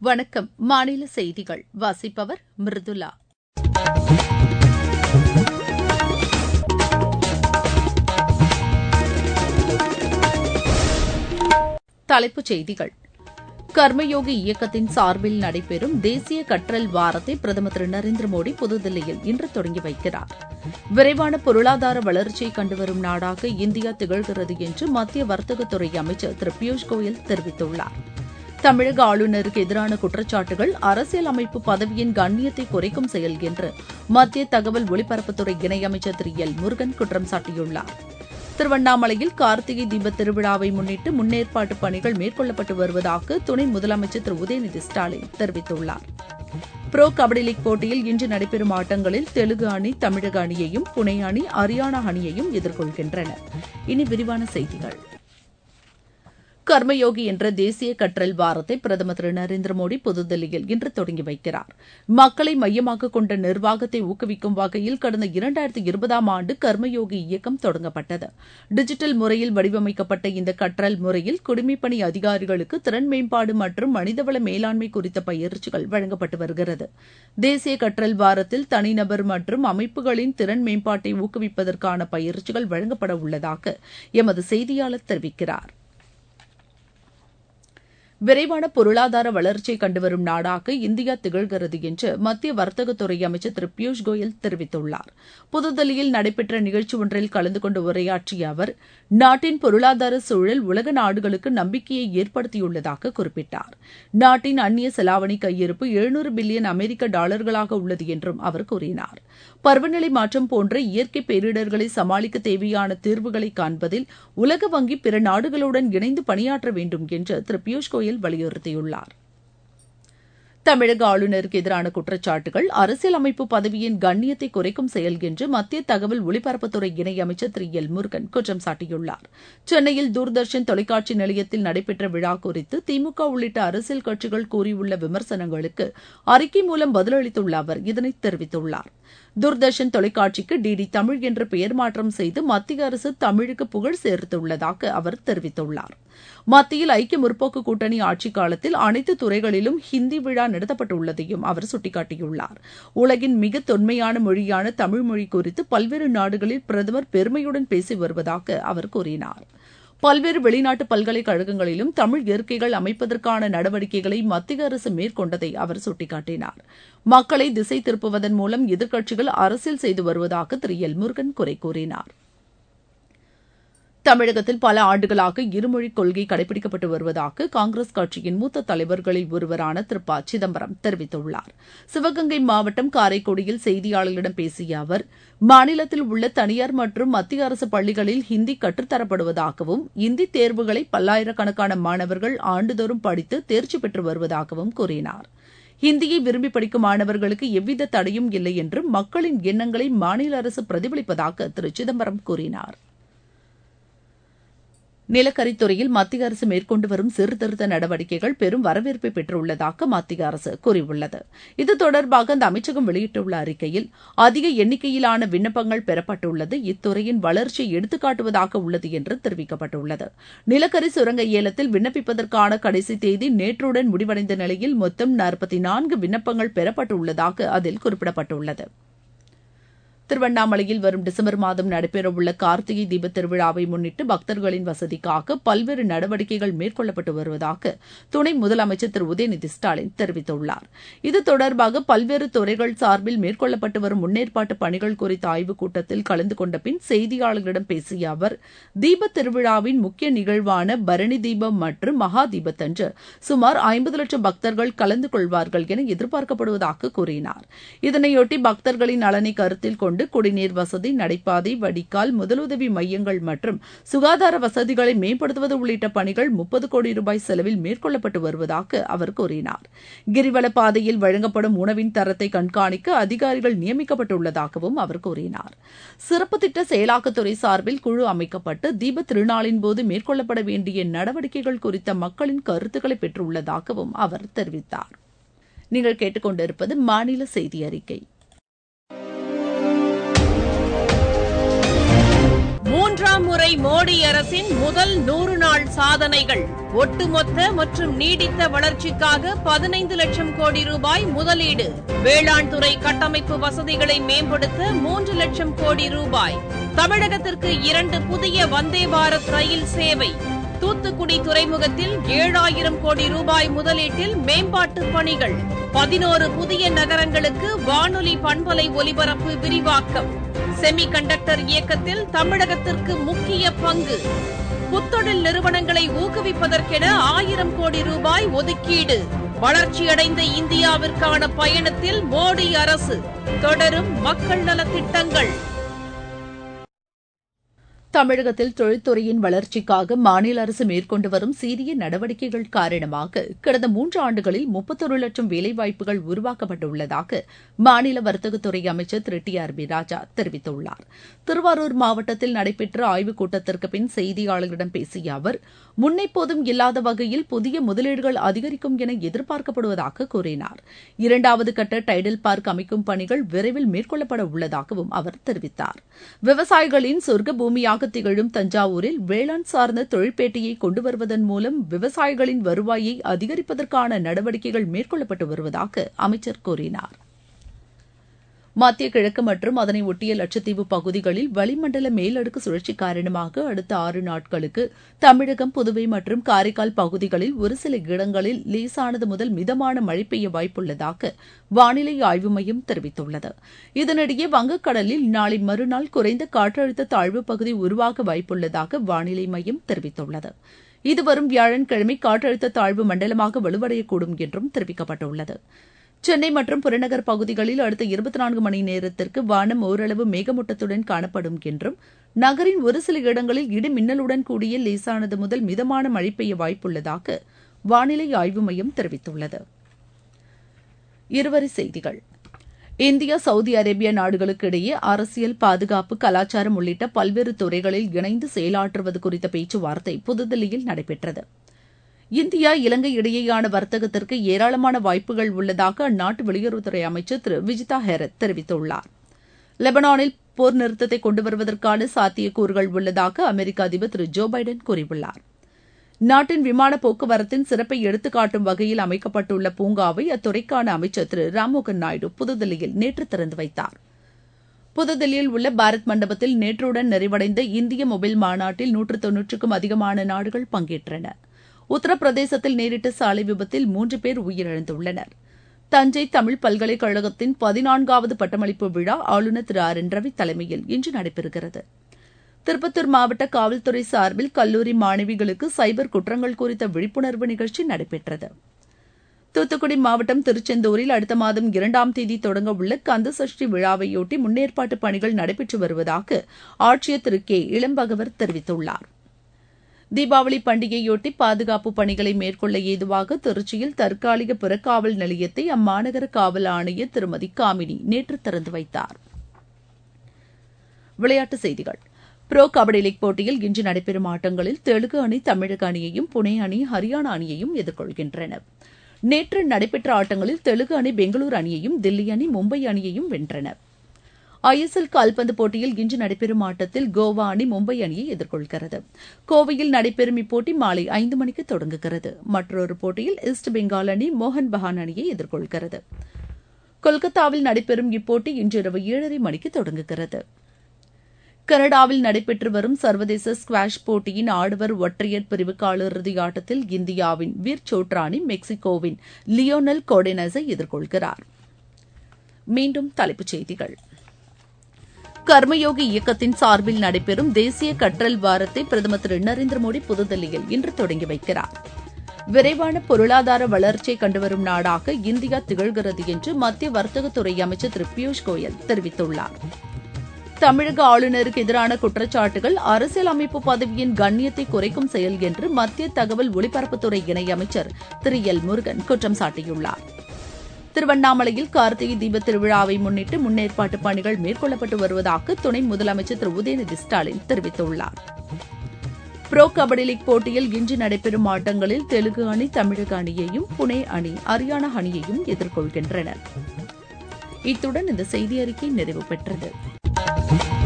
வணக்கம் மாநில செய்திகள் வாசிப்பவர் மிருதுலா தலைப்புச் செய்திகள் கர்மயோகி இயக்கத்தின் சார்பில் நடைபெறும் தேசிய கற்றல் வாரத்தை பிரதமர் திரு நரேந்திர மோடி புதுதில்லியில் இன்று தொடங்கி வைக்கிறார் விரைவான பொருளாதார வளர்ச்சியை கண்டுவரும் நாடாக இந்தியா திகழ்கிறது என்று மத்திய வர்த்தகத்துறை அமைச்சர் திரு பியூஷ் கோயல் தெரிவித்துள்ளார் தமிழக ஆளுநருக்கு எதிரான குற்றச்சாட்டுகள் அரசியல் அமைப்பு பதவியின் கண்ணியத்தை குறைக்கும் செயல் என்று மத்திய தகவல் ஒலிபரப்புத்துறை இணையமைச்சர் திரு எல் முருகன் குற்றம் சாட்டியுள்ளார் திருவண்ணாமலையில் கார்த்திகை தீப திருவிழாவை முன்னிட்டு முன்னேற்பாட்டு பணிகள் மேற்கொள்ளப்பட்டு வருவதாக துணை முதலமைச்சர் திரு உதயநிதி ஸ்டாலின் தெரிவித்துள்ளார் புரோ கபடி லீக் போட்டியில் இன்று நடைபெறும் ஆட்டங்களில் தெலுங்கு அணி தமிழக அணியையும் புனே அணி ஹரியானா அணியையும் எதிர்கொள்கின்றன இனி விரிவான செய்திகள் கர்மயோகி என்ற தேசிய கற்றல் வாரத்தை பிரதமர் திரு நரேந்திர மோடி புதுதில்லியில் இன்று தொடங்கி வைக்கிறார் மக்களை மையமாக கொண்ட நிர்வாகத்தை ஊக்குவிக்கும் வகையில் கடந்த இரண்டாயிரத்தி இருபதாம் ஆண்டு கர்மயோகி இயக்கம் தொடங்கப்பட்டது டிஜிட்டல் முறையில் வடிவமைக்கப்பட்ட இந்த கற்றல் முறையில் குடிமைப்பணி அதிகாரிகளுக்கு திறன் மேம்பாடு மற்றும் மனிதவள மேலாண்மை குறித்த பயிற்சிகள் வழங்கப்பட்டு வருகிறது தேசிய கற்றல் வாரத்தில் தனிநபர் மற்றும் அமைப்புகளின் திறன் மேம்பாட்டை ஊக்குவிப்பதற்கான பயிற்சிகள் வழங்கப்பட உள்ளதாக எமது செய்தியாளர் தெரிவிக்கிறார் விரைவான பொருளாதார வளர்ச்சியை கண்டுவரும் நாடாக இந்தியா திகழ்கிறது என்று மத்திய வர்த்தகத்துறை அமைச்சர் திரு பியூஷ் கோயல் தெரிவித்துள்ளார் புதுதில்லியில் நடைபெற்ற நிகழ்ச்சி ஒன்றில் கலந்து கொண்டு உரையாற்றிய அவர் நாட்டின் பொருளாதார சூழல் உலக நாடுகளுக்கு நம்பிக்கையை ஏற்படுத்தியுள்ளதாக குறிப்பிட்டார் நாட்டின் அந்நிய செலாவணி கையிருப்பு எழுநூறு பில்லியன் அமெரிக்க டாலர்களாக உள்ளது என்றும் அவர் கூறினார் பருவநிலை மாற்றம் போன்ற இயற்கை பேரிடர்களை சமாளிக்க தேவையான தீர்வுகளை காண்பதில் உலக வங்கி பிற நாடுகளுடன் இணைந்து பணியாற்ற வேண்டும் என்று திரு பியூஷ் கோயல் வலியுறுத்தியுள்ளார் தமிழக ஆளுநருக்கு எதிரான குற்றச்சாட்டுகள் அரசியல் அமைப்பு பதவியின் கண்ணியத்தை குறைக்கும் செயல் என்று மத்திய தகவல் ஒலிபரப்புத்துறை இணையமைச்சர் திரு எல் முருகன் குற்றம் சாட்டியுள்ளார் சென்னையில் தூர்தர்ஷன் தொலைக்காட்சி நிலையத்தில் நடைபெற்ற விழா குறித்து திமுக உள்ளிட்ட அரசியல் கட்சிகள் கூறியுள்ள விமர்சனங்களுக்கு அறிக்கை மூலம் பதிலளித்துள்ள அவர் இதனை தெரிவித்துள்ளார் தூர்தர்ஷன் தொலைக்காட்சிக்கு டிடி தமிழ் என்று பெயர் மாற்றம் செய்து மத்திய அரசு தமிழுக்கு புகழ் சேர்த்துள்ளதாக அவர் தெரிவித்துள்ளார் மத்தியில் ஐக்கிய முற்போக்கு கூட்டணி ஆட்சிக் காலத்தில் அனைத்து துறைகளிலும் ஹிந்தி விழா நடத்தப்பட்டுள்ளதையும் அவர் சுட்டிக்காட்டியுள்ளார் உலகின் மிக தொன்மையான மொழியான தமிழ் மொழி குறித்து பல்வேறு நாடுகளில் பிரதமர் பெருமையுடன் பேசி வருவதாக அவர் கூறினார் பல்வேறு வெளிநாட்டு பல்கலைக்கழகங்களிலும் தமிழ் இருக்கைகள் அமைப்பதற்கான நடவடிக்கைகளை மத்திய அரசு மேற்கொண்டதை அவர் சுட்டிக்காட்டினார் மக்களை திசை திருப்புவதன் மூலம் எதிர்க்கட்சிகள் அரசியல் செய்து வருவதாக திரு எல் முருகன் குறை கூறினார் தமிழகத்தில் பல ஆண்டுகளாக இருமொழிக் கொள்கை கடைபிடிக்கப்பட்டு வருவதாக காங்கிரஸ் கட்சியின் மூத்த தலைவர்களில் ஒருவரான திரு ப சிதம்பரம் தெரிவித்துள்ளார் சிவகங்கை மாவட்டம் காரைக்குடியில் செய்தியாளர்களிடம் பேசிய அவர் மாநிலத்தில் உள்ள தனியார் மற்றும் மத்திய அரசு பள்ளிகளில் ஹிந்தி கற்றுத்தரப்படுவதாகவும் இந்தி தேர்வுகளை பல்லாயிரக்கணக்கான மாணவர்கள் ஆண்டுதோறும் படித்து தேர்ச்சி பெற்று வருவதாகவும் கூறினார் ஹிந்தியை விரும்பி படிக்கும் மாணவர்களுக்கு எவ்வித தடையும் இல்லை என்றும் மக்களின் எண்ணங்களை மாநில அரசு பிரதிபலிப்பதாக திரு சிதம்பரம் கூறினார் நிலக்கரித்துறையில் மத்திய அரசு மேற்கொண்டு வரும் சீர்திருத்த நடவடிக்கைகள் பெரும் வரவேற்பை பெற்றுள்ளதாக மத்திய அரசு கூறியுள்ளது இது தொடர்பாக அந்த அமைச்சகம் வெளியிட்டுள்ள அறிக்கையில் அதிக எண்ணிக்கையிலான விண்ணப்பங்கள் பெறப்பட்டுள்ளது இத்துறையின் வளர்ச்சியை எடுத்துக்காட்டுவதாக உள்ளது என்று தெரிவிக்கப்பட்டுள்ளது நிலக்கரி சுரங்க ஏலத்தில் விண்ணப்பிப்பதற்கான கடைசி தேதி நேற்றுடன் முடிவடைந்த நிலையில் மொத்தம் நாற்பத்தி நான்கு விண்ணப்பங்கள் பெறப்பட்டுள்ளதாக அதில் குறிப்பிடப்பட்டுள்ளது திருவண்ணாமலையில் வரும் டிசம்பர் மாதம் நடைபெறவுள்ள கார்த்திகை தீப திருவிழாவை முன்னிட்டு பக்தர்களின் வசதிக்காக பல்வேறு நடவடிக்கைகள் மேற்கொள்ளப்பட்டு வருவதாக துணை முதலமைச்சர் திரு உதயநிதி ஸ்டாலின் தெரிவித்துள்ளார் இது தொடர்பாக பல்வேறு துறைகள் சார்பில் மேற்கொள்ளப்பட்டு வரும் முன்னேற்பாட்டு பணிகள் குறித்த ஆய்வுக் கூட்டத்தில் கலந்து கொண்ட பின் செய்தியாளர்களிடம் பேசிய அவர் தீப திருவிழாவின் முக்கிய நிகழ்வான பரணி தீபம் மற்றும் மகா தீபத்தன்று சுமார் ஐம்பது லட்சம் பக்தர்கள் கலந்து கொள்வார்கள் என எதிர்பார்க்கப்படுவதாக கூறினார் இதனையொட்டி பக்தர்களின் நலனை கருத்தில் கொண்டு கொண்டு குடிநீர் வசதி நடைபாதை வடிகால் முதலுதவி மையங்கள் மற்றும் சுகாதார வசதிகளை மேம்படுத்துவது உள்ளிட்ட பணிகள் முப்பது கோடி ரூபாய் செலவில் மேற்கொள்ளப்பட்டு வருவதாக அவர் கூறினார் கிரிவல பாதையில் வழங்கப்படும் உணவின் தரத்தை கண்காணிக்க அதிகாரிகள் நியமிக்கப்பட்டுள்ளதாகவும் அவர் கூறினார் சிறப்பு திட்ட செயலாக்கத்துறை சார்பில் குழு அமைக்கப்பட்டு தீப திருநாளின் போது மேற்கொள்ளப்பட வேண்டிய நடவடிக்கைகள் குறித்த மக்களின் கருத்துக்களை பெற்றுள்ளதாகவும் அவர் தெரிவித்தார் நீங்கள் கேட்டுக்கொண்டிருப்பது மாநில செய்தி அறிக்கை மூன்றாம் இரண்டாம் முறை மோடி அரசின் முதல் நூறு நாள் சாதனைகள் ஒட்டுமொத்த மற்றும் நீடித்த வளர்ச்சிக்காக பதினைந்து லட்சம் கோடி ரூபாய் முதலீடு வேளாண் துறை கட்டமைப்பு வசதிகளை மேம்படுத்த மூன்று லட்சம் கோடி ரூபாய் தமிழகத்திற்கு இரண்டு புதிய வந்தே பாரத் ரயில் சேவை தூத்துக்குடி துறைமுகத்தில் ஏழாயிரம் கோடி ரூபாய் முதலீட்டில் மேம்பாட்டு பணிகள் பதினோரு புதிய நகரங்களுக்கு வானொலி பண்பலை ஒலிபரப்பு விரிவாக்கம் செமி கண்டக்டர் இயக்கத்தில் தமிழகத்திற்கு முக்கிய பங்கு புத்தொழில் நிறுவனங்களை ஊக்குவிப்பதற்கென ஆயிரம் கோடி ரூபாய் ஒதுக்கீடு வளர்ச்சியடைந்த இந்தியாவிற்கான பயணத்தில் மோடி அரசு தொடரும் மக்கள் நலத்திட்டங்கள் தமிழகத்தில் தொழில்துறையின் வளர்ச்சிக்காக மாநில அரசு மேற்கொண்டு வரும் சீரிய நடவடிக்கைகள் காரணமாக கடந்த மூன்று ஆண்டுகளில் முப்பத்தொரு லட்சம் வேலைவாய்ப்புகள் உருவாக்கப்பட்டுள்ளதாக மாநில வர்த்தகத்துறை அமைச்சர் Thiru T R B Raja தெரிவித்துள்ளார் திருவாரூர் மாவட்டத்தில் நடைபெற்ற ஆய்வுக் கூட்டத்திற்கு பின் செய்தியாளர்களிடம் பேசிய அவர் முன்னெப்போதும் இல்லாத வகையில் புதிய முதலீடுகள் அதிகரிக்கும் என எதிர்பார்க்கப்படுவதாக கூறினார் இரண்டாவது கட்ட டைடல் பார்க் அமைக்கும் பணிகள் விரைவில் மேற்கொள்ளப்பட உள்ளதாகவும் அவர் தெரிவித்தார் விவசாயிகளின் சொர்க்க பூமியாக திகழும் தஞ்சாவூரில் வேளாண் சார்ந்த தொழிற்பேட்டையை கொண்டு வருவதன் மூலம் விவசாயிகளின் வருவாயை அதிகரிப்பதற்கான நடவடிக்கைகள் மேற்கொள்ளப்பட்டு வருவதாக அமைச்சர் கூறினார் மத்திய கிழக்கு மற்றும் அதனை ஒட்டிய லட்சத்தீவு பகுதிகளில் வளிமண்டல மேலடுக்கு சுழற்சி காரணமாக அடுத்த ஆறு நாட்களுக்கு தமிழகம் புதுவை மற்றும் காரைக்கால் பகுதிகளில் ஒரு சில இடங்களில் லேசானது முதல் மிதமான மழை பெய்ய வாய்ப்புள்ளதாக வானிலை ஆய்வு மையம் தெரிவித்துள்ளது இதனிடையே வங்கக்கடலில் நாளை மறுநாள் குறைந்த காற்றழுத்த தாழ்வு பகுதி உருவாக வாய்ப்புள்ளதாக வானிலை மையம் தெரிவித்துள்ளது இது வரும் வியாழன்கிழமை காற்றழுத்த தாழ்வு மண்டலமாக வலுவடையக்கூடும் என்றும் தெரிவிக்கப்பட்டுள்ளது சென்னை மற்றும் புறநகர் பகுதிகளில் அடுத்த இருபத்தி நான்கு மணி நேரத்திற்கு வானம் ஓரளவு மேகமூட்டத்துடன் காணப்படும் என்றும் நகரின் ஒரு சில இடங்களில் இடி மின்னலுடன் கூடிய லேசானது முதல் மிதமான மழை பெய்ய வாய்ப்புள்ளதாக வானிலை ஆய்வு மையம் தெரிவித்துள்ளது இருவரி செய்திகள் இந்தியா சவுதி அரேபியா நாடுகளுக்கு இடையே அரசியல் பாதுகாப்பு கலாச்சாரம் உள்ளிட்ட பல்வேறு துறைகளில் இணைந்து செயலாற்றுவது குறித்த பேச்சுவார்த்தை புதுதில்லியில் நடைபெற்றது இந்தியா இலங்கை இடையேயான வர்த்தகத்திற்கு ஏராளமான வாய்ப்புகள் உள்ளதாக அந்நாட்டு வெளியுறவுத்துறை அமைச்சர் திரு விஜிதா ஹெரத் தெரிவித்துள்ளார் லெபனானில் போர் நிறுத்தத்தை கொண்டு வருவதற்கான சாத்தியக்கூறுகள் உள்ளதாக அமெரிக்க அதிபர் திரு ஜோ பைடன் கூறியுள்ளார் நாட்டின் விமான போக்குவரத்தின் சிறப்பை எடுத்துக்காட்டும் வகையில் அமைக்கப்பட்டுள்ள பூங்காவை அத்துறைக்கான அமைச்சர் திரு ராம்மோகன் நாயுடு புதுதில்லியில் நேற்று திறந்து வைத்தார் புதுதில்லியில் உள்ள பாரத் மண்டபத்தில் நேற்றுடன் நிறைவடைந்த இந்திய மொபைல் மாநாட்டில் நூற்று தொன்னூற்றுக்கும் அதிகமான நாடுகள் பங்கேற்றன உத்தரப்பிரதேசத்தில் நேரிட்ட சாலை விபத்தில் மூன்று பேர் உயிரிழந்துள்ளனர் தஞ்சை தமிழ் பல்கலைக்கழகத்தின் பதினான்காவது பட்டமளிப்பு விழா ஆளுநர் திரு ஆர் என் ரவி தலைமையில் இன்று நடைபெறுகிறது திருப்பத்தூர் மாவட்ட காவல்துறை சார்பில் கல்லூரி மாணவிகளுக்கு சைபர் குற்றங்கள் குறித்த விழிப்புணர்வு நிகழ்ச்சி நடைபெற்றது தூத்துக்குடி மாவட்டம் திருச்செந்தூரில் அடுத்த மாதம் இரண்டாம் தேதி தொடங்க உள்ள கந்த சஷ்டி விழாவையொட்டி முன்னேற்பாட்டு பணிகள் நடைபெற்று வருவதாக ஆட்சியர் திரு கே இளம்பகவர் தெரிவித்துள்ளார் தீபாவளி பண்டிகையொட்டி பாதுகாப்பு பணிகளை மேற்கொள்ள ஏதுவாக திருச்சியில் தற்காலிக புறக்காவல் நிலையத்தை அம்மாநகர காவல் ஆணையர் திருமதி காமினி நேற்று திறந்து வைத்தார் விளையாட்டுச் செய்திகள் புரோ கபடி லீக் போட்டியில் இன்று நடைபெறும் ஆட்டங்களில் தெலுங்கு அணி தமிழக அணியையும் புனே அணி ஹரியானா அணியையும் எதிர்கொள்கின்றன நேற்று நடைபெற்ற ஆட்டங்களில் தெலுங்கு அணி பெங்களூரு அணியையும் தில்லி அணி மும்பை அணியையும் வென்றன ஐஎஸ்எல் கால்பந்து போட்டியில் இன்று நடைபெறும் ஆட்டத்தில் கோவா அணி மும்பை அணியை எதிர்கொள்கிறது கோவையில் நடைபெறும் இப்போட்டி மாலை ஐந்து மணிக்கு தொடங்குகிறது மற்றொரு போட்டியில் ஈஸ்ட் பெங்கால் அணி மோகன் பகான் அணியை எதிர்கொள்கிறது கொல்கத்தாவில் நடைபெறும் இப்போட்டி இன்றிரவு ஏழரை மணிக்கு தொடங்குகிறது கனடாவில் நடைபெற்று வரும் சர்வதேச ஸ்குவாஷ் போட்டியின் ஆடவர் ஒற்றையர் பிரிவு காலிறுதி ஆட்டத்தில் இந்தியாவின் வீர் சோட்ரானி மெக்சிகோவின் லியோனல் கோடெனஸை எதிர்கொள்கிறார் மீண்டும் தலைப்புச் செய்திகள் கர்மயோகி இயக்கத்தின் சார்பில் நடைபெறும் தேசிய கற்றல் வாரத்தை பிரதமர் திரு நரேந்திர மோடி புதுதில்லியில் இன்று தொடங்கி வைக்கிறார் விரைவான பொருளாதார வளர்ச்சியை கண்டுவரும் நாடாக இந்தியா திகழ்கிறது என்று மத்திய வர்த்தகத்துறை அமைச்சர் திரு பியூஷ் கோயல் தெரிவித்துள்ளார் தமிழக ஆளுநருக்கு எதிரான குற்றச்சாட்டுகள் அரசியல் அமைப்பு பதவியின் கண்ணியத்தை குறைக்கும் செயல் என்று மத்திய தகவல் ஒலிபரப்புத்துறை இணையமைச்சர் திரு எல் முருகன் குற்றம் சாட்டியுள்ளார் திருவண்ணாமலையில் கார்த்திகை தீப திருவிழாவை முன்னிட்டு முன்னேற்பாட்டு பணிகள் மேற்கொள்ளப்பட்டு வருவதாக துணை முதலமைச்சர் திரு உதயநிதி ஸ்டாலின் தெரிவித்துள்ளார் புரோ கபடி லீக் போட்டியில் இன்று நடைபெறும் ஆட்டங்களில் தெலுங்கு அணி தமிழக அணியையும் புனே அணி ஹரியானா அணியையும் எதிர்கொள்கின்றன இத்துடன் இந்த செய்தி அறிக்கை நிறைவு பெற்றது